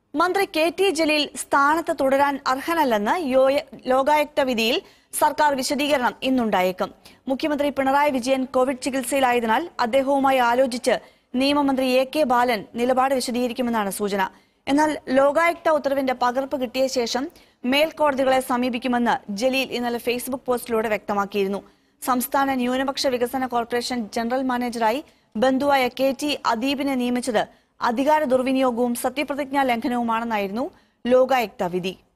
മന്ത്രി K T Jaleel സ്ഥാനത്ത് തുടരാൻ അർഹനല്ലെന്ന് യോ- ലോകായുക്ത വിധിയിൽ സർക്കാർ വിശദീകരണം ഇന്നുണ്ടായേക്കും മുഖ്യമന്ത്രി പിണറായി വിജയൻ കോവിഡ് ചികിത്സയിലായതിനാൽ അദ്ദേഹവുമായി ആലോചിച്ച് നിയമമന്ത്രി എ കെ ബാലൻ നിലപാട് വിശദീകരിക്കുമെന്നാണ് സൂചന എന്നാൽ ലോകായുക്ത ഉത്തരവിന്റെ പകർപ്പ് കിട്ടിയ ശേഷം മേൽക്കോടതികളെ സമീപിക്കുമെന്ന് ജലീൽ ഇന്നലെ ഫേസ്ബുക്ക് പോസ്റ്റിലൂടെ വ്യക്തമാക്കിയിരുന്നു സംസ്ഥാന ന്യൂനപക്ഷ വികസന കോർപ്പറേഷൻ ജനറൽ മാനേജറായി ബന്ധുവായ കെ ടി അദീബിനെ നിയമിച്ചത് അധികാര ദുർവിനിയോഗവും സത്യപ്രതിജ്ഞാ ലംഘനവുമാണെന്നായിരുന്നു ലോകായുക്ത വിധി